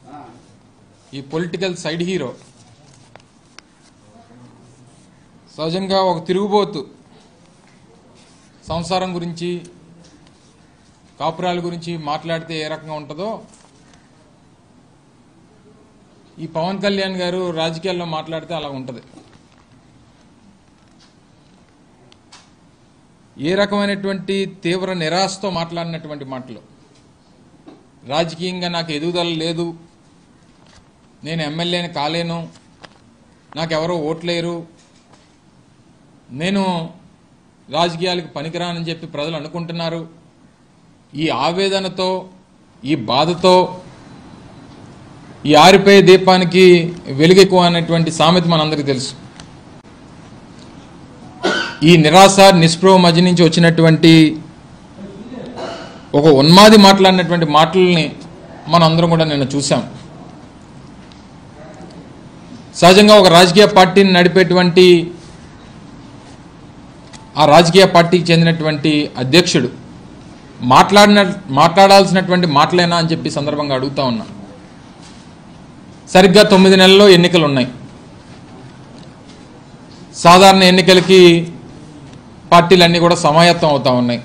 ఈ political side hero సహజంగా ఒక తిరుగుబోతు సంసారం గురించి కాపురాల గురించి మాట్లాడితే ఏ రకంగా ఉంటుందో ఈ పవన్ కళ్యాణ్ గారు రాజకీయాల్లో మాట్లాడితే అలా ఉంటుంది ఏ రకమైనటువంటి తీవ్ర నిరాశతో మాట్లాడినటువంటి మాటలు రాజకీయంగా నాకు ఎదుగుదల లేదు నేను ఎమ్మెల్యేని కాలేను నాకెవరో ఓట్లేరు నేను రాజకీయాలకు పనికిరానని చెప్పి ప్రజలు అనుకుంటున్నారు ఈ ఆవేదనతో ఈ బాధతో ఈ ఆరిపోయే దీపానికి వెలుగెక్కువ అనేటువంటి సామెత మనందరికీ తెలుసు ఈ నిరాశ నిస్పృహ మధ్య నుంచి వచ్చినటువంటి ఒక ఉన్మాది మాట్లాడినటువంటి మాటల్ని మనం అందరం కూడా నిన్న చూసాం సహజంగా ఒక రాజకీయ పార్టీని నడిపేటువంటి ఆ రాజకీయ పార్టీకి చెందినటువంటి అధ్యక్షుడు మాట్లాడిన మాట్లాడాల్సినటువంటి మాటలేనా అని చెప్పి సందర్భంగా అడుగుతా ఉన్నా సరిగ్గా తొమ్మిది నెలల్లో ఎన్నికలు ఉన్నాయి సాధారణ ఎన్నికలకి పార్టీలన్నీ కూడా సమాయత్తం అవుతా ఉన్నాయి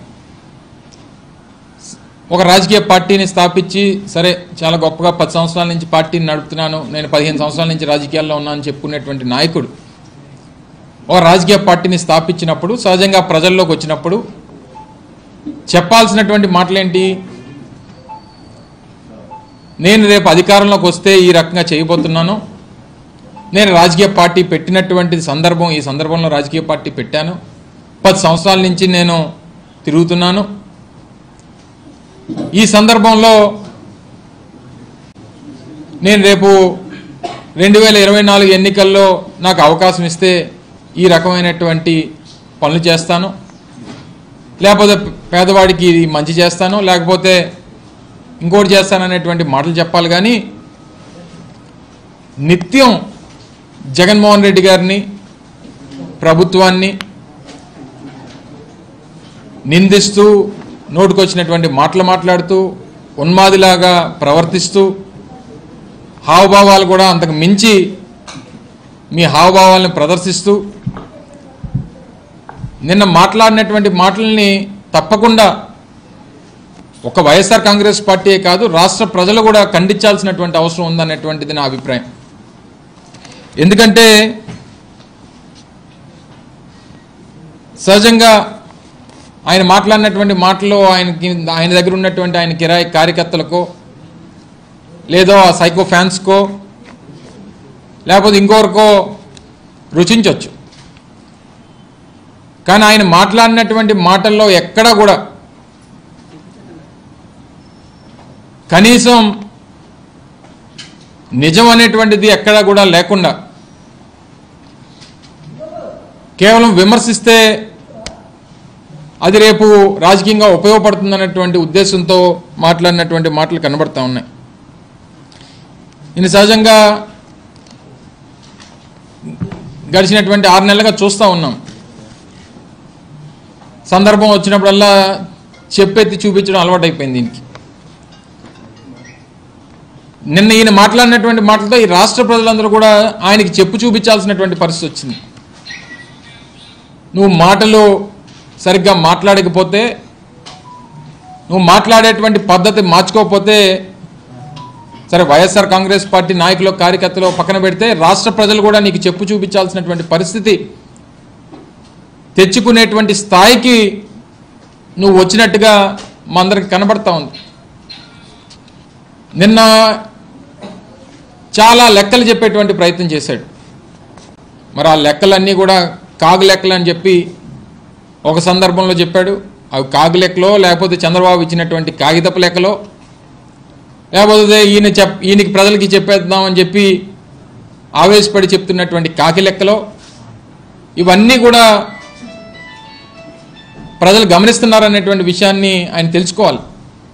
ఒక రాజకీయ పార్టీని స్థాపించి సరే చాలా గొప్పగా పది సంవత్సరాల నుంచి పార్టీని నడుపుతున్నాను నేను పదిహేను సంవత్సరాల నుంచి రాజకీయాల్లో ఉన్నానని చెప్పుకునేటువంటి నాయకుడు ఒక రాజకీయ పార్టీని స్థాపించినప్పుడు సహజంగా ప్రజల్లోకి వచ్చినప్పుడు చెప్పాల్సినటువంటి మాటలేంటి నేను రేపు అధికారంలోకి వస్తే ఈ రకంగా చేయబోతున్నాను నేను రాజకీయ పార్టీ పెట్టినటువంటి సందర్భం ఈ సందర్భంలో రాజకీయ పార్టీ పెట్టాను పది సంవత్సరాల నుంచి నేను తిరుగుతున్నాను ఈ సందర్భంలో నేను రేపు రెండు వేల ఇరవై నాలుగు ఎన్నికల్లో నాకు అవకాశం ఇస్తే ఈ రకమైనటువంటి పనులు చేస్తాను లేకపోతే పేదవాడికి ఇది మంచి చేస్తాను లేకపోతే ఇంకోటి చేస్తాననేటువంటి మాటలు చెప్పాలి కానీ నిత్యం జగన్మోహన్ రెడ్డి గారిని ప్రభుత్వాన్ని నిందిస్తూ నోటుకొచ్చినటువంటి మాటలు మాట్లాడుతూ ఉన్మాదిలాగా ప్రవర్తిస్తూ హావభావాలు కూడా అంతకు మించి మీ హావభావాలను ప్రదర్శిస్తూ నిన్న మాట్లాడినటువంటి మాటల్ని తప్పకుండా ఒక వైఎస్ఆర్ కాంగ్రెస్ పార్టీయే కాదు రాష్ట్ర ప్రజలు కూడా ఖండించాల్సినటువంటి అవసరం ఉందనేటువంటిది నా అభిప్రాయం ఎందుకంటే సహజంగా ఆయన మాట్లాడినటువంటి మాటలు ఆయనకి ఆయన దగ్గర ఉన్నటువంటి ఆయన కిరాయి కార్యకర్తలకో లేదో ఆ సైకో ఫ్యాన్స్కో లేకపోతే ఇంకొకరికో రుచించవచ్చు కానీ ఆయన మాట్లాడినటువంటి మాటల్లో ఎక్కడా కూడా కనీసం నిజం అనేటువంటిది ఎక్కడా కూడా లేకుండా కేవలం విమర్శిస్తే అది రేపు రాజకీయంగా ఉపయోగపడుతుందనేటువంటి ఉద్దేశంతో మాట్లాడినటువంటి మాటలు కనబడతా ఉన్నాయి ఇది సహజంగా గడిచినటువంటి ఆరు నెలలుగా చూస్తూ ఉన్నాం సందర్భం వచ్చినప్పుడల్లా చెప్పెత్తి చూపించడం అలవాటైపోయింది దీనికి నిన్న ఈయన మాట్లాడినటువంటి మాటలతో ఈ రాష్ట్ర ప్రజలందరూ కూడా ఆయనకి చెప్పు చూపించాల్సినటువంటి పరిస్థితి వచ్చింది నువ్వు మాటలు సరిగ్గా మాట్లాడకపోతే నువ్వు మాట్లాడేటువంటి పద్ధతి మార్చుకోకపోతే సరే వైఎస్ఆర్ కాంగ్రెస్ పార్టీ నాయకులు కార్యకర్తలు పక్కన పెడితే రాష్ట్ర ప్రజలు కూడా నీకు చెప్పు చూపించాల్సినటువంటి పరిస్థితి తెచ్చుకునేటువంటి స్థాయికి నువ్వు వచ్చినట్టుగా మా అందరికి కనబడతా ఉంది నిన్న చాలా లెక్కలు చెప్పేటువంటి ప్రయత్నం చేశాడు మరి ఆ లెక్కలన్నీ కూడా కాగు లెక్కలు అని చెప్పి ఒక సందర్భంలో చెప్పాడు అవి కాగు లెక్కలో లేకపోతే చంద్రబాబు ఇచ్చినటువంటి కాగితపు లెక్కలో లేకపోతే ఈయన చెప్ ఈయనకి ప్రజలకి చెప్పేద్దామని చెప్పి ఆవేశపడి చెప్తున్నటువంటి కాకి లెక్కలో ఇవన్నీ కూడా ప్రజలు గమనిస్తున్నారనేటువంటి విషయాన్ని ఆయన తెలుసుకోవాలి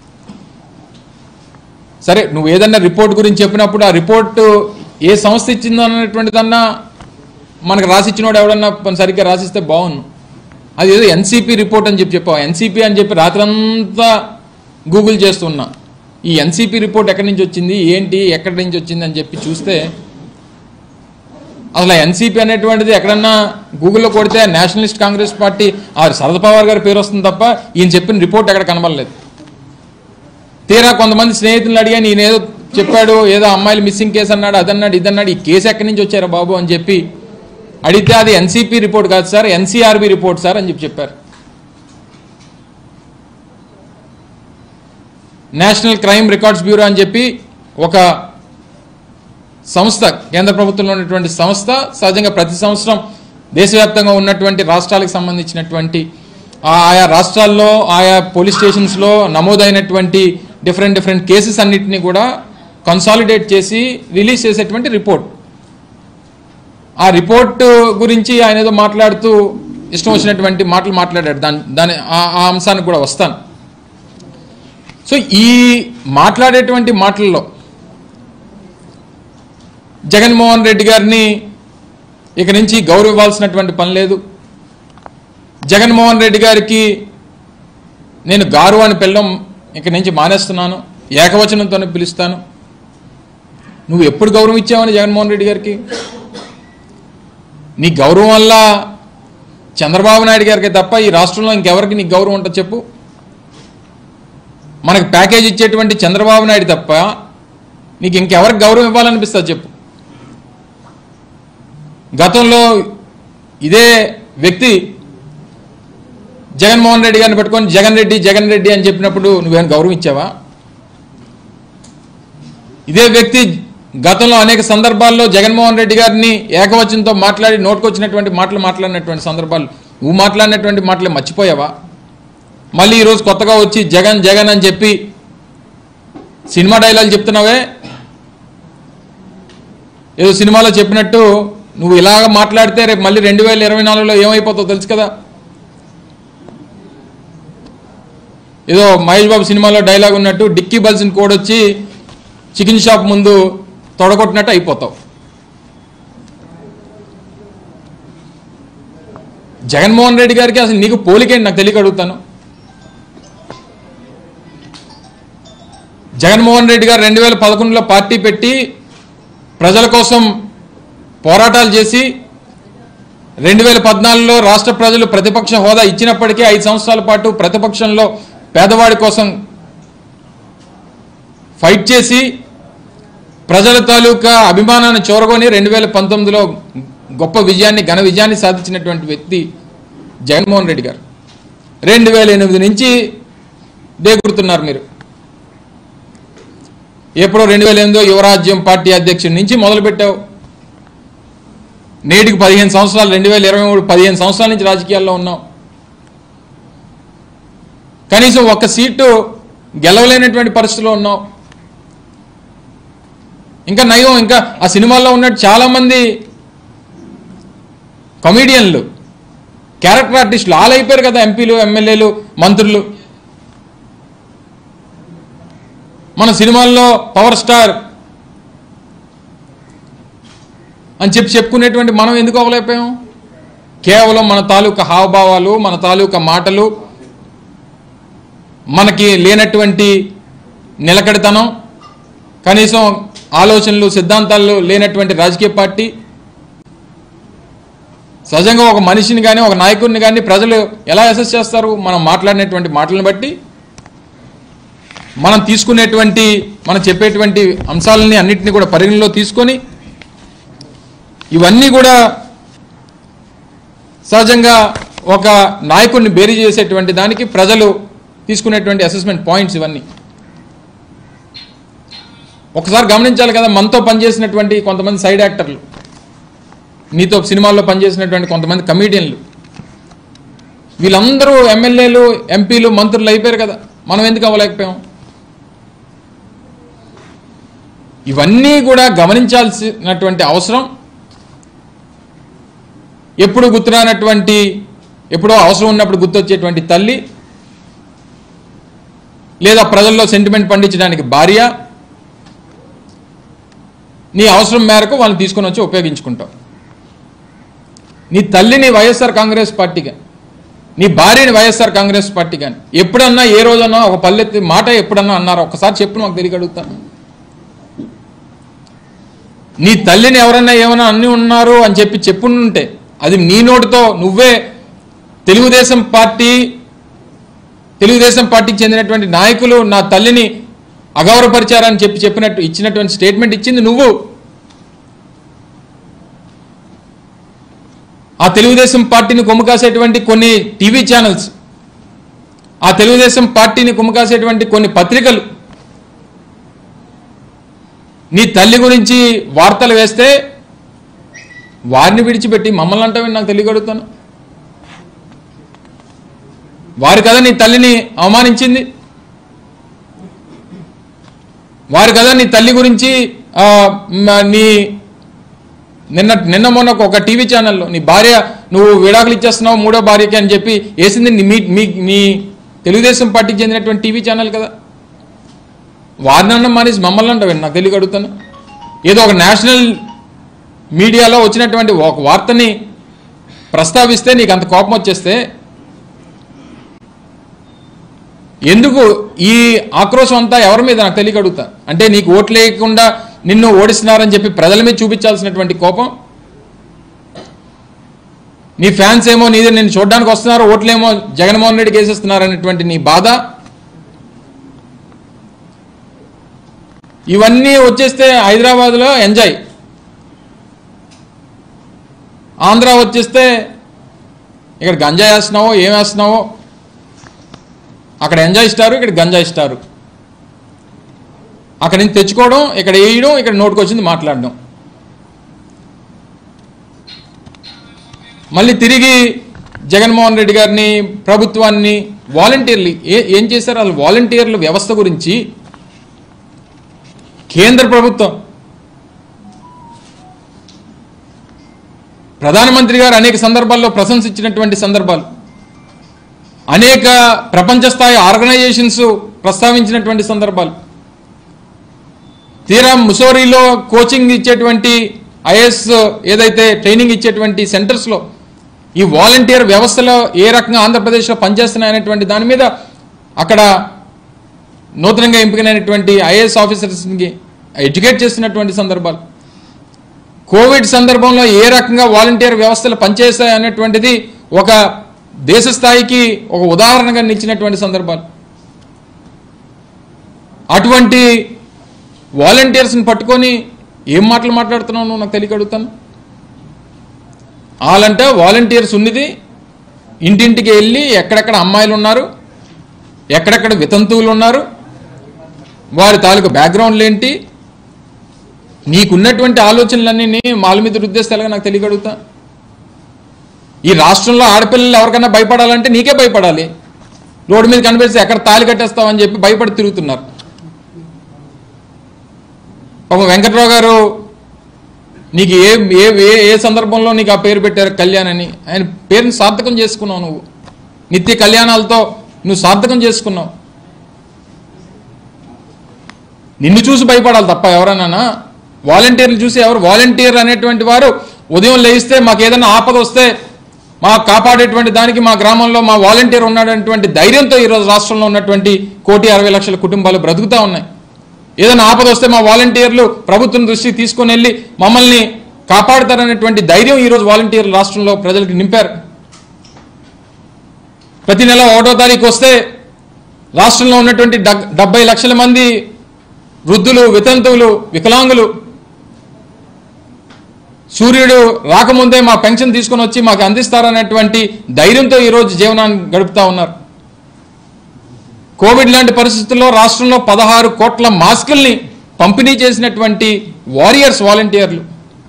సరే నువ్వు ఏదన్నా రిపోర్ట్ గురించి చెప్పినప్పుడు ఆ రిపోర్ట్ ఏ సంస్థ ఇచ్చిందో అన్నటువంటిదన్నా మనకు రాసిచ్చినోడు ఎవడన్నా పని సరిగ్గా రాసిస్తే బాగుండు అది ఏదో ఎన్సీపీ రిపోర్ట్ అని చెప్పి చెప్పావు ఎన్సీపీ అని చెప్పి రాత్రంతా గూగుల్ చేస్తున్నా ఈ ఎన్సీపీ రిపోర్ట్ ఎక్కడి నుంచి వచ్చింది ఏంటి ఎక్కడి నుంచి వచ్చింది అని చెప్పి చూస్తే అసలు ఎన్సీపీ అనేటువంటిది ఎక్కడన్నా గూగుల్లో కొడితే నేషనలిస్ట్ కాంగ్రెస్ పార్టీ ఆ శరద్ పవార్ గారి పేరు వస్తుంది తప్ప ఈయన చెప్పిన రిపోర్ట్ ఎక్కడ కనబడలేదు తీరా కొంతమంది స్నేహితులను అడిగాను ఈయన ఏదో చెప్పాడు ఏదో అమ్మాయిలు మిస్సింగ్ కేసు అన్నాడు అదన్నాడు ఇదన్నాడు ఈ కేసు ఎక్కడి నుంచి వచ్చారా బాబు అని చెప్పి అడిగితే అది ఎన్సీపీ రిపోర్ట్ కాదు సార్ ఎన్సీఆర్బీ రిపోర్ట్ సార్ అని చెప్పి చెప్పారు నేషనల్ క్రైమ్ రికార్డ్స్ బ్యూరో అని చెప్పి ఒక సంస్థ కేంద్ర ప్రభుత్వంలో ఉన్నటువంటి సంస్థ సహజంగా ప్రతి సంవత్సరం దేశవ్యాప్తంగా ఉన్నటువంటి రాష్ట్రాలకు సంబంధించినటువంటి ఆ- ఆయా రాష్ట్రాల్లో ఆయా పోలీస్ స్టేషన్స్లో నమోదైనటువంటి డిఫరెంట్ డిఫరెంట్ కేసెస్ అన్నిటిని కూడా కన్సాలిడేట్ చేసి రిలీజ్ చేసేటువంటి రిపోర్ట్ ఆ రిపోర్ట్ గురించి ఆయన ఏదో మాట్లాడుతూ ఇష్టం వచ్చినటువంటి మాటలు మాట్లాడాడు దాని దాని ఆ- ఆ అంశానికి కూడా వస్తాను సో ఈ మాట్లాడేటువంటి మాటల్లో జగన్మోహన్ రెడ్డి గారిని ఇక నుంచి గౌరవ ఇవ్వాల్సినటువంటి పని లేదు జగన్మోహన్ రెడ్డి గారికి నేను గారు అని పిల్లడం ఇక నుంచి మానేస్తున్నాను ఏకవచనంతోనే పిలుస్తాను నువ్వు ఎప్పుడు గౌరవం ఇచ్చావని జగన్మోహన్ రెడ్డి గారికి నీ గౌరవం వల్ల చంద్రబాబు నాయుడు గారికి తప్ప ఈ రాష్ట్రంలో ఇంకెవరికి నీకు గౌరవం ఉంటుంది చెప్పు మనకు ప్యాకేజ్ ఇచ్చేటువంటి చంద్రబాబు నాయుడు తప్ప నీకు ఇంకెవరికి గౌరవం ఇవ్వాలనిపిస్తుంది చెప్పు గతంలో ఇదే వ్యక్తి జగన్మోహన్ రెడ్డి గారిని పెట్టుకొని జగన్ రెడ్డి జగన్ రెడ్డి అని చెప్పినప్పుడు నువ్వేమైనా గౌరవం ఇచ్చావా ఇదే వ్యక్తి గతంలో అనేక సందర్భాల్లో జగన్మోహన్ రెడ్డి గారిని ఏకవచనంతో మాట్లాడి నోటుకొచ్చినటువంటి మాటలు మాట్లాడినటువంటి సందర్భాలు నువ్వు మాట్లాడినటువంటి మాటలు మర్చిపోయావా మళ్ళీ ఈరోజు కొత్తగా వచ్చి జగన్ జగన్ అని చెప్పి సినిమా డైలాగ్ చెప్తున్నావే ఏదో సినిమాలో చెప్పినట్టు నువ్వు ఇలాగ మాట్లాడితే రేపు మళ్ళీ రెండు వేల ఇరవై నాలుగులో ఏమైపోతావు తెలుసు కదా ఏదో మహేష్ బాబు సినిమాలో డైలాగ్ ఉన్నట్టు డిక్కీ బల్సిన్ కోడ్ వచ్చి చికెన్ షాప్ ముందు తొడగొట్టినట్టు అయిపోతావు జగన్మోహన్ రెడ్డి గారికి అసలు నీకు పోలికేంటి నాకు తెలియక అడుగుతాను జగన్మోహన్ రెడ్డి గారు రెండు వేల పదకొండులో పార్టీ పెట్టి ప్రజల కోసం పోరాటాలు చేసి రెండు వేల పద్నాలుగులో రాష్ట్ర ప్రజలు ప్రతిపక్ష హోదా ఇచ్చినప్పటికీ ఐదు సంవత్సరాల పాటు ప్రతిపక్షంలో పేదవాడి కోసం ఫైట్ చేసి ప్రజల తాలూకా అభిమానాన్ని చూరగొని రెండు వేల పంతొమ్మిదిలో గొప్ప విజయాన్ని ఘన విజయాన్ని సాధించినటువంటి వ్యక్తి జగన్మోహన్ రెడ్డి గారు రెండు వేల ఎనిమిది నుంచి దేగుడుతున్నారు మీరు ఎప్పుడో రెండు వేల ఎనిమిదో యువరాజ్యం పార్టీ అధ్యక్షుడి నుంచి మొదలుపెట్టావు నేటికి పదిహేను సంవత్సరాలు రెండు వేల ఇరవై మూడు పదిహేను సంవత్సరాల నుంచి రాజకీయాల్లో ఉన్నాం కనీసం ఒక్క సీటు గెలవలేనటువంటి పరిస్థితిలో ఉన్నాం ఇంకా నయం ఇంకా ఆ సినిమాల్లో ఉన్నట్టు చాలామంది కమీడియన్లు క్యారెక్టర్ ఆర్టిస్టులు ఆల్ అయిపోయారు కదా ఎంపీలు ఎమ్మెల్యేలు మంత్రులు మన సినిమాల్లో పవర్ స్టార్ అని చెప్పి చెప్పుకునేటువంటి మనం ఎందుకు అవ్వలేకపోయాం కేవలం మన తాలూకా హావభావాలు మన తాలూకా మాటలు మనకి లేనటువంటి నిలకడతనం కనీసం ఆలోచనలు సిద్ధాంతాలు లేనటువంటి రాజకీయ పార్టీ సహజంగా ఒక మనిషిని కానీ ఒక నాయకుడిని కానీ ప్రజలు ఎలా అసెస్ చేస్తారు మనం మాట్లాడినటువంటి మాటలను బట్టి మనం తీసుకునేటువంటి మనం చెప్పేటువంటి అంశాలని అన్నింటినీ కూడా పరిగణలో తీసుకొని ఇవన్నీ కూడా సహజంగా ఒక నాయకుడిని బేరీ చేసేటువంటి దానికి ప్రజలు తీసుకునేటువంటి అసెస్మెంట్ పాయింట్స్ ఇవన్నీ ఒకసారి గమనించాలి కదా మనతో పనిచేసినటువంటి కొంతమంది సైడ్ యాక్టర్లు నీతో సినిమాల్లో పనిచేసినటువంటి కొంతమంది కమీడియన్లు వీళ్ళందరూ ఎమ్మెల్యేలు ఎంపీలు మంత్రులు అయిపోయారు కదా మనం ఎందుకు అవ్వలేకపోయాం ఇవన్నీ కూడా గమనించాల్సినటువంటి అవసరం ఎప్పుడు గుర్తురానటువంటి ఎప్పుడో అవసరం ఉన్నప్పుడు గుర్తొచ్చేటువంటి తల్లి లేదా ప్రజల్లో సెంటిమెంట్ పండించడానికి భార్య నీ అవసరం మేరకు వాళ్ళని తీసుకొని వచ్చి ఉపయోగించుకుంటావు నీ తల్లిని వైఎస్ఆర్ కాంగ్రెస్ పార్టీగా నీ భార్యని వైఎస్ఆర్ కాంగ్రెస్ పార్టీ కానీ ఎప్పుడన్నా ఏ రోజన్నా ఒక పల్లెత్తి మాట ఎప్పుడన్నా అన్నారా ఒకసారి చెప్పు మాకు తిరిగి అడుగుతాను నీ తల్లిని ఎవరన్నా ఏమైనా అన్ని ఉన్నారు అని చెప్పి చెప్పుంటే అది నీ నోటితో నువ్వే తెలుగుదేశం పార్టీ తెలుగుదేశం పార్టీకి చెందినటువంటి నాయకులు నా తల్లిని అగౌరవపరిచారని చెప్పి చెప్పినట్టు ఇచ్చినటువంటి స్టేట్మెంట్ ఇచ్చింది నువ్వు ఆ తెలుగుదేశం పార్టీని కొమ్ముకాసేటువంటి కొన్ని టీవీ ఛానల్స్ ఆ తెలుగుదేశం పార్టీని కొమ్ముకాసేటువంటి కొన్ని పత్రికలు నీ తల్లి గురించి వార్తలు వేస్తే వారిని విడిచిపెట్టి మమ్మల్ని అంటావని నాకు తెలియగలుగుతాను వారు కదా నీ తల్లిని అవమానించింది వారు కదా నీ తల్లి గురించి ఆ, మ- నీ నిన్న నిన్న మొన్న ఒక టీవీ ఛానల్లో నీ భార్య నువ్వు విడాకులు ఇచ్చేస్తున్నావు మూడో భార్యకి అని చెప్పి వేసింది నీ- మీ మీ మీ తెలుగుదేశం పార్టీకి చెందినటువంటి టీవీ ఛానల్ కదా వారినన్నా మానేసి మమ్మల్ని అంటావు నాకు తెలియక అడుగుతాను ఏదో ఒక నేషనల్ మీడియాలో వచ్చినటువంటి ఒక వార్తని ప్రస్తావిస్తే నీకు అంత కోపం వచ్చేస్తే ఎందుకు ఈ ఆక్రోశం అంతా ఎవరి మీద నాకు తెలియక అడుగుతా అంటే నీకు ఓట్లు లేకుండా నిన్ను ఓడిస్తున్నారని చెప్పి ప్రజల మీద చూపించాల్సినటువంటి కోపం నీ ఫ్యాన్స్ ఏమో నీదే నేను చూడడానికి వస్తున్నారు ఓట్లేమో జగన్మోహన్ రెడ్డికి వేసేస్తున్నారు అనేటువంటి నీ బాధ ఇవన్నీ వచ్చేస్తే హైదరాబాద్లో ఎంజాయ్ ఆంధ్ర వచ్చేస్తే ఇక్కడ గంజాయి వేస్తున్నావో ఏం వేస్తున్నావో అక్కడ ఎంజాయ్ ఇస్తారు ఇక్కడ గంజాయి ఇస్తారు అక్కడ నుంచి తెచ్చుకోవడం ఇక్కడ వేయడం ఇక్కడ నోటుకు వచ్చింది మాట్లాడడం మళ్ళీ తిరిగి జగన్మోహన్ రెడ్డి గారిని ప్రభుత్వాన్ని వాలంటీర్లు ఏ ఏం చేశారు వాళ్ళు వాలంటీర్ల వ్యవస్థ గురించి కేంద్ర ప్రభుత్వం ప్రధానమంత్రి గారు అనేక సందర్భాల్లో ప్రశంసించినటువంటి సందర్భాలు అనేక ప్రపంచ స్థాయి ఆర్గనైజేషన్స్ ప్రస్తావించినటువంటి సందర్భాలు తీరా ముసోరీలో కోచింగ్ ఇచ్చేటువంటి ఐఎస్ ఏదైతే ట్రైనింగ్ ఇచ్చేటువంటి సెంటర్స్లో ఈ వాలంటీర్ వ్యవస్థలో ఏ రకంగా ఆంధ్రప్రదేశ్లో పనిచేస్తున్నాయనేటువంటి దాని మీద అక్కడ నూతనంగా ఎంపికైనటువంటి ఐఏఎస్ ఆఫీసర్స్కి ఎడ్యుకేట్ చేస్తున్నటువంటి సందర్భాలు కోవిడ్ సందర్భంలో ఏ రకంగా వాలంటీర్ వ్యవస్థలు పనిచేస్తాయి అనేటువంటిది ఒక దేశ స్థాయికి ఒక ఉదాహరణగా నిలిచినటువంటి సందర్భాలు అటువంటి వాలంటీర్స్ని పట్టుకొని ఏం మాటలు మాట్లాడుతున్నావు నువ్వు నాకు తెలియక అడుగుతాను వాళ్ళంటే వాలంటీర్స్ ఉన్నది ఇంటింటికి వెళ్ళి ఎక్కడెక్కడ అమ్మాయిలు ఉన్నారు ఎక్కడెక్కడ వితంతువులు ఉన్నారు వారి తాలూకు బ్యాక్గ్రౌండ్లు ఏంటి నీకున్నటువంటి ఆలోచనలన్నీ మాల మీద రుద్దేస్తే ఎలాగో నాకు తెలియగలుగుతా ఈ రాష్ట్రంలో ఆడపిల్లలు ఎవరికైనా భయపడాలంటే నీకే భయపడాలి రోడ్డు మీద కనిపిస్తే ఎక్కడ తాళి కట్టేస్తావని చెప్పి భయపడి తిరుగుతున్నారు పాపం వెంకట్రావు గారు నీకు ఏ ఏ ఏ ఏ సందర్భంలో నీకు ఆ పేరు పెట్టారు కళ్యాణ్ అని ఆయన పేరుని సార్థకం చేసుకున్నావు నువ్వు నిత్య కళ్యాణాలతో నువ్వు సార్థకం చేసుకున్నావు నిన్ను చూసి భయపడాలి తప్ప ఎవరన్నా వాలంటీర్లు చూసి ఎవరు వాలంటీర్ అనేటువంటి వారు ఉదయం లేస్తే మాకు ఏదైనా ఆపద వస్తే మా కాపాడేటువంటి దానికి మా గ్రామంలో మా వాలంటీర్ ఉన్నాడనేటువంటి ధైర్యంతో ఈరోజు రాష్ట్రంలో ఉన్నటువంటి కోటి అరవై లక్షల కుటుంబాలు బ్రతుకుతా ఉన్నాయి ఏదైనా ఆపద వస్తే మా వాలంటీర్లు ప్రభుత్వం దృష్టికి తీసుకొని వెళ్ళి మమ్మల్ని కాపాడతారనేటువంటి ధైర్యం ఈరోజు వాలంటీర్లు రాష్ట్రంలో ప్రజలకు నింపారు ప్రతి నెల ఒకటో తారీఖు వస్తే రాష్ట్రంలో ఉన్నటువంటి డగ్- డెబ్బై లక్షల మంది వృద్ధులు వితంతువులు వికలాంగులు సూర్యుడు రాకముందే మా పెన్షన్ తీసుకొని వచ్చి మాకు అందిస్తారనేటువంటి ధైర్యంతో ఈరోజు జీవనాన్ని గడుపుతా ఉన్నారు కోవిడ్ లాంటి పరిస్థితుల్లో రాష్ట్రంలో పదహారు కోట్ల మాస్కుల్ని పంపిణీ చేసినటువంటి వారియర్స్ వాలంటీర్లు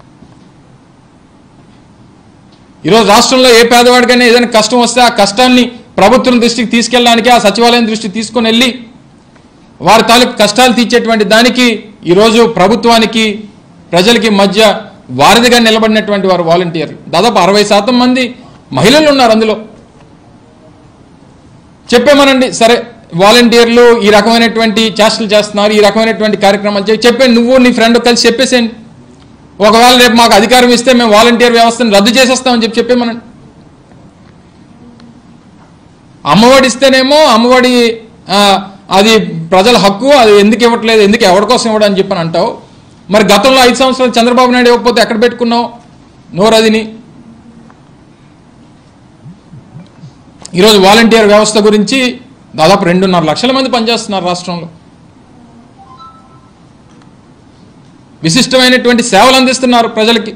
ఈరోజు రాష్ట్రంలో ఏ పేదవాడికైనా ఏదైనా కష్టం వస్తే ఆ కష్టాన్ని ప్రభుత్వం దృష్టికి తీసుకెళ్ళడానికి ఆ సచివాలయం దృష్టికి తీసుకొని వెళ్ళి వారి తాలూకు కష్టాలు తీర్చేటువంటి దానికి ఈరోజు ప్రభుత్వానికి ప్రజలకి మధ్య వారధిగా నిలబడినటువంటి వారు వాలంటీర్లు దాదాపు అరవై శాతం మంది మహిళలు ఉన్నారు అందులో చెప్పామనండి సరే వాలంటీర్లు ఈ రకమైనటువంటి చేష్టలు చేస్తున్నారు ఈ రకమైనటువంటి కార్యక్రమాలు చేయి చెప్పాను నువ్వు నీ ఫ్రెండ్ కలిసి చెప్పేసేయండి ఒకవేళ రేపు మాకు అధికారం ఇస్తే మేము వాలంటీర్ వ్యవస్థను రద్దు చేసేస్తామని చెప్పి చెప్పేమనండి అమ్మఒడి ఇస్తేనేమో అమ్మఒడి ఆ, అది ప్రజల హక్కు అది ఎందుకు ఇవ్వట్లేదు ఎందుకు ఎవరి కోసం ఇవ్వడం అని చెప్పని అంటావు మరి గతంలో ఐదు సంవత్సరాలు చంద్రబాబు నాయుడు ఇవ్వకపోతే ఎక్కడ పెట్టుకున్నావు నోరదిని ఈరోజు వాలంటీర్ వ్యవస్థ గురించి దాదాపు రెండున్నర లక్షల మంది పనిచేస్తున్నారు రాష్ట్రంలో విశిష్టమైనటువంటి సేవలు అందిస్తున్నారు ప్రజలకి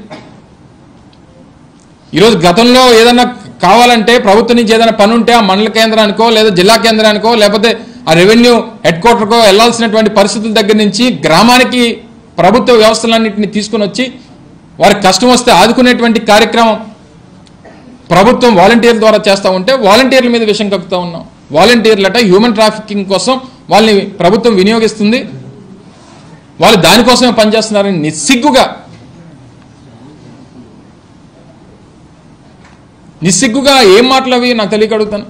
ఈరోజు గతంలో ఏదైనా కావాలంటే ప్రభుత్వం నుంచి ఏదైనా పని ఉంటే ఆ మండల కేంద్రానికో లేదా జిల్లా కేంద్రానికో లేకపోతే ఆ రెవెన్యూ హెడ్ క్వార్టర్కో వెళ్లాల్సినటువంటి పరిస్థితుల దగ్గర నుంచి గ్రామానికి ప్రభుత్వ వ్యవస్థలన్నింటినీ తీసుకుని వచ్చి వారికి కష్టం వస్తే ఆదుకునేటువంటి కార్యక్రమం ప్రభుత్వం వాలంటీర్ల ద్వారా చేస్తూ ఉంటే వాలంటీర్ల మీద విషయం కక్కుతూ ఉన్నాం వాలంటీర్లట హ్యూమన్ ట్రాఫికింగ్ కోసం వాళ్ళని ప్రభుత్వం వినియోగిస్తుంది వాళ్ళు దానికోసమే పనిచేస్తున్నారని నిస్సిగ్గుగా నిస్సిగ్గుగా ఏం మాటలు అవి నాకు తెలియక అడుగుతాను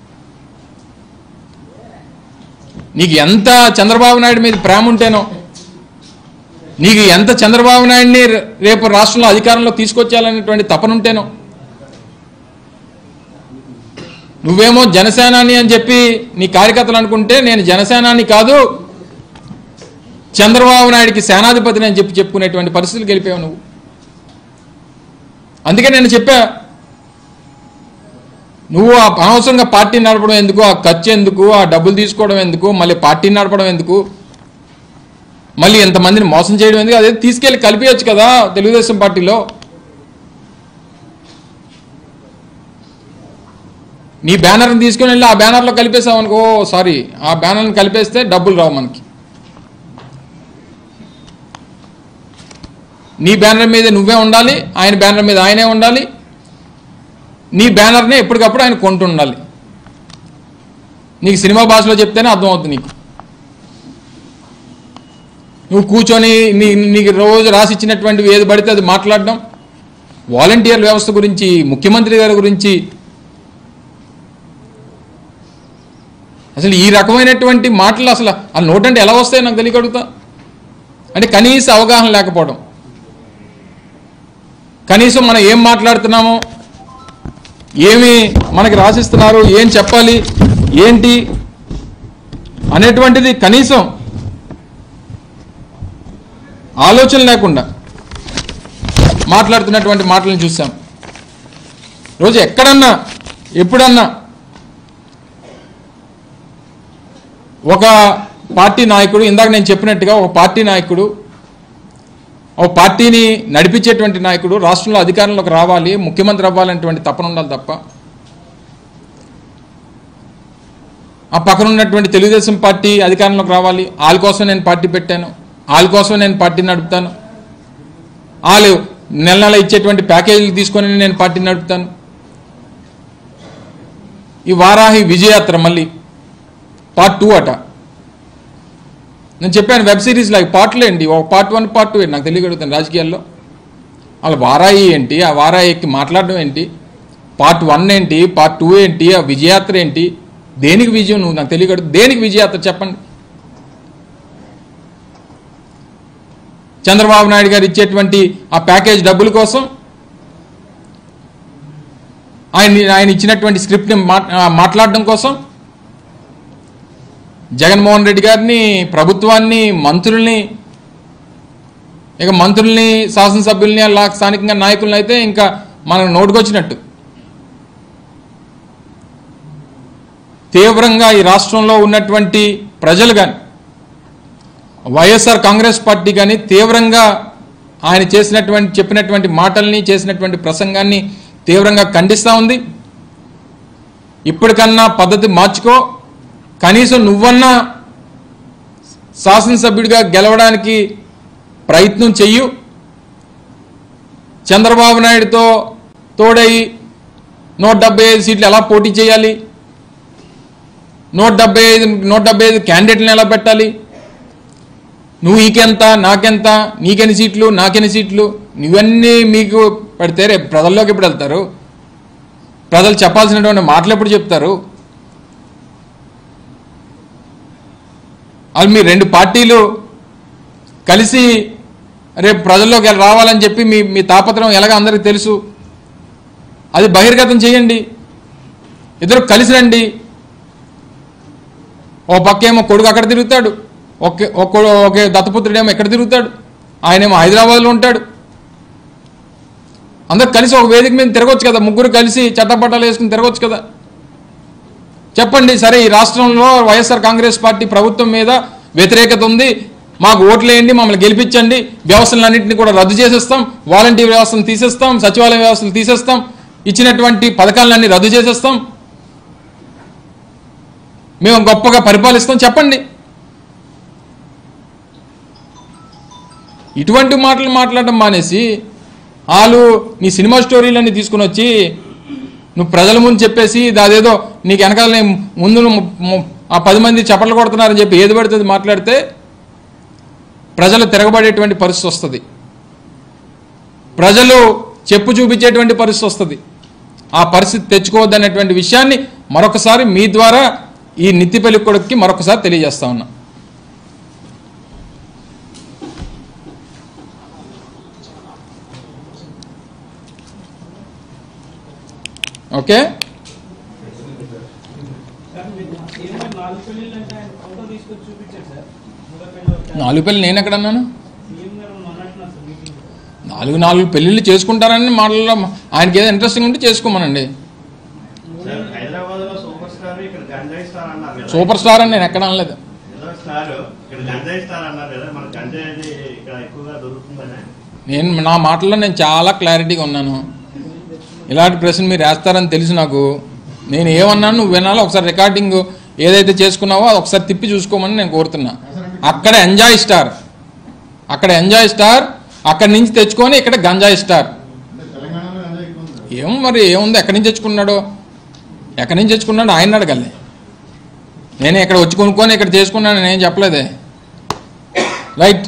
నీకు ఎంత చంద్రబాబు నాయుడు మీద ప్రేమ ఉంటేనో నీకు ఎంత చంద్రబాబు నాయుడిని రే- రేపు రాష్ట్రంలో అధికారంలో తీసుకొచ్చేయాలనేటువంటి తపనుంటేనో నువ్వేమో జనసేనాని అని చెప్పి నీ కార్యకర్తలు అనుకుంటే నేను జనసేనాని కాదు చంద్రబాబు నాయుడికి సేనాధిపతిని అని చెప్పి చెప్పుకునేటువంటి పరిస్థితులు గెలిపావు నువ్వు అందుకే నేను చెప్పా నువ్వు ఆ అనవసరంగా పార్టీ నడపడం ఎందుకు ఆ ఖర్చు ఎందుకు ఆ డబ్బులు తీసుకోవడం ఎందుకు మళ్ళీ పార్టీ నడపడం ఎందుకు మళ్ళీ ఎంతమందిని మోసం చేయడం ఎందుకు అదే తీసుకెళ్ళి కలిపేయచ్చు కదా తెలుగుదేశం పార్టీలో నీ బ్యానర్ని తీసుకుని వెళ్ళి ఆ బ్యానర్లో కలిపేసావు అనుకో సారీ ఆ బ్యానర్ని కలిపేస్తే డబ్బులు రావు మనకి నీ బ్యానర్ మీద నువ్వే ఉండాలి ఆయన బ్యానర్ మీద ఆయనే ఉండాలి నీ బ్యానర్ని ఎప్పటికప్పుడు ఆయన కొంటూ ఉండాలి నీకు సినిమా భాషలో చెప్తేనే అర్థమవుతుంది నీకు నువ్వు కూర్చొని నీ నీకు రోజు రాసిచ్చినటువంటివి ఏది పడితే అది మాట్లాడడం వాలంటీర్ వ్యవస్థ గురించి ముఖ్యమంత్రి గారి గురించి అసలు ఈ రకమైనటువంటి మాటలు అసలు ఆ నోటంటే ఎలా వస్తాయో నాకు తెలియక అడుగుతా అంటే కనీస అవగాహన లేకపోవడం కనీసం మనం ఏం మాట్లాడుతున్నామో ఏమి మనకి రాసిస్తున్నారు ఏం చెప్పాలి ఏంటి అనేటువంటిది కనీసం ఆలోచన లేకుండా మాట్లాడుతున్నటువంటి మాటలను చూసాం రోజు ఎక్కడన్నా ఎప్పుడన్నా ఒక పార్టీ నాయకుడు ఇందాక నేను చెప్పినట్టుగా ఒక పార్టీ నాయకుడు ఒక పార్టీని నడిపించేటువంటి నాయకుడు రాష్ట్రంలో అధికారంలోకి రావాలి ముఖ్యమంత్రి అవ్వాలనేటువంటి తపన ఉండాలి తప్ప ఆ పక్కన ఉన్నటువంటి తెలుగుదేశం పార్టీ అధికారంలోకి రావాలి వాళ్ళ కోసం నేను పార్టీ పెట్టాను వాళ్ళ కోసం నేను పార్టీ నడుపుతాను వాళ్ళు నెల నెల ఇచ్చేటువంటి ప్యాకేజీలు తీసుకొని నేను పార్టీ నడుపుతాను ఈ వారాహి విజయయాత్ర మళ్ళీ పార్ట్ టూ అట నేను చెప్పాను వెబ్ సిరీస్ లాగా పార్ట్లు ఏంటి ఒక పార్ట్ వన్ పార్ట్ టూ ఏంటి నాకు తెలియగలుగుతాను రాజకీయాల్లో వాళ్ళ వారాయి ఏంటి ఆ వారాయికి మాట్లాడడం ఏంటి పార్ట్ వన్ ఏంటి పార్ట్ టూ ఏంటి ఆ విజయాత్ర ఏంటి దేనికి విజయం నువ్వు నాకు తెలియగడు దేనికి విజయాత్ర చెప్పండి చంద్రబాబు నాయుడు గారు ఇచ్చేటువంటి ఆ ప్యాకేజ్ డబ్బుల కోసం ఆయన ఆయన ఇచ్చినటువంటి స్క్రిప్ట్ని మాట్- ఆ, మాట్లాడడం కోసం జగన్మోహన్ రెడ్డి గారిని ప్రభుత్వాన్ని మంత్రుల్ని ఇక మంత్రుల్ని శాసనసభ్యుల్ని అలా స్థానికంగా నాయకుల్ని అయితే ఇంకా మనకు నోటుకొచ్చినట్టు తీవ్రంగా ఈ రాష్ట్రంలో ఉన్నటువంటి ప్రజలు కానీ వైఎస్ఆర్ కాంగ్రెస్ పార్టీ కానీ తీవ్రంగా ఆయన చేసినటువంటి చెప్పినటువంటి మాటల్ని చేసినటువంటి ప్రసంగాన్ని తీవ్రంగా ఖండిస్తూ ఉంది ఇప్పటికన్నా పద్ధతి మార్చుకో కనీసం నువ్వన్నా శాసనసభ్యుడిగా గెలవడానికి ప్రయత్నం చెయ్యు చంద్రబాబు నాయుడుతో తోడై నూట డెబ్బై ఐదు సీట్లు ఎలా పోటీ చేయాలి నూట డెబ్బై ఐదు నూట డెబ్బై ఐదు క్యాండిడేట్లను ఎలా పెట్టాలి నువ్వు నీకెంత నాకెంత నీకెన్ని సీట్లు నాకెన్ని సీట్లు నువ్వన్నీ మీకు పెడితే రేపు ప్రజల్లోకి ఎప్పుడు వెళ్తారు ప్రజలు చెప్పాల్సినటువంటి మాటలు ఎప్పుడు చెప్తారు వాళ్ళు మీ రెండు పార్టీలు కలిసి రేపు ప్రజల్లోకి రావాలని చెప్పి మీ మీ తాపత్రయం ఎలాగ అందరికీ తెలుసు అది బహిర్గతం చేయండి ఇద్దరు కలిసి రండి ఓ పక్కేమో కొడుకు అక్కడ తిరుగుతాడు ఒకే ఒక్క ఒకే దత్తపుత్రుడేమో ఎక్కడ తిరుగుతాడు ఆయనేమో హైదరాబాద్లో ఉంటాడు అందరు కలిసి ఒక వేదిక మీద తిరగొచ్చు కదా ముగ్గురు కలిసి చట్టపట్టాలు వేసుకుని తిరగొచ్చు కదా చెప్పండి సరే ఈ రాష్ట్రంలో వైఎస్ఆర్ కాంగ్రెస్ పార్టీ ప్రభుత్వం మీద వ్యతిరేకత ఉంది మాకు ఓట్లు వేయండి మమ్మల్ని గెలిపించండి వ్యవస్థలన్నింటినీ కూడా రద్దు చేసేస్తాం వాలంటీర్ వ్యవస్థను తీసేస్తాం సచివాలయ వ్యవస్థలు తీసేస్తాం ఇచ్చినటువంటి పథకాలన్నీ రద్దు చేసేస్తాం మేము గొప్పగా పరిపాలిస్తాం చెప్పండి ఇటువంటి మాటలు మాట్లాడడం మానేసి వాళ్ళు నీ సినిమా స్టోరీలన్నీ తీసుకుని వచ్చి నువ్వు ప్రజల ముందు చెప్పేసి అదేదో నీకు వెనకాల నీ ముందు నువ్వు ము- ఆ పది మంది చప్పట్లు కొడుతున్నారని చెప్పి ఏది పడుతుంది మాట్లాడితే ప్రజలు తిరగబడేటువంటి పరిస్థితి వస్తుంది ప్రజలు చెప్పు చూపించేటువంటి పరిస్థితి వస్తుంది ఆ పరిస్థితి తెచ్చుకోవద్దనేటువంటి విషయాన్ని మరొకసారి మీ ద్వారా ఈ నిత్తిపల్లి కొడుక్కి మరొకసారి తెలియజేస్తా ఉన్నా ఓకే సార్ మీరు ఏమో నాలుగు పెళ్ళిళ్ళు అంటే ఆయన ఫోటో తీసుకొచ్చి చూపించారు సార్ మూడో పెళ్ళి ఒక నాలుగు పెళ్ళి నేను ఎక్కడ అన్నాను సీఎం గారు మొన్నట్టున్నారు సార్ మీటింగ్ నాలుగు నాలుగు పెళ్ళిళ్ళు చేసుకుంటారని మాటల్లో ఆయనకి ఏదో ఇంట్రెస్టింగ్ ఉంటే చేసుకోమనండి సార్ హైదరాబాద్ లో సూపర్ స్టార్ ఇక్కడ గంజాయి స్టార్ అన్నారు కదా సూపర్ స్టార్ అని నేను ఎక్కడ అనలేదు ఏదో స్టార్ ఇక్కడ గంజాయి స్టార్ అన్నారు కదా మన గంజాయి అనేది ఇక్కడ ఎక్కువగా దొరుకుతుందనే నేను నా మాటల్లో నేను చాలా క్లారిటీగా ఉన్నాను ఇలాంటి ప్రశ్న మీరు వేస్తారని తెలుసు నాకు నేను ఏమన్నాను నువ్వు వినాలో ఒకసారి రికార్డింగ్ ఏదైతే చేసుకున్నావో అది ఒకసారి తిప్పి చూసుకోమని నేను కోరుతున్నా అక్కడ ఎంజాయ్ స్టార్ అక్కడ ఎంజాయ్ స్టార్ అక్కడి నుంచి తెచ్చుకొని ఇక్కడ గంజాయి స్టార్ తెలంగాణలో గంజాయి ఎక్కువ ఉంది ఏం మరి ఏముంది ఎక్కడి నుంచి తెచ్చుకున్నాడో ఎక్కడి నుంచి తెచ్చుకున్నాడు ఆయన అడగాలి నేను ఇక్కడ వచ్చి కొనుక్కొని ఇక్కడ చేసుకున్నాను నేను చెప్పలేదే రైట్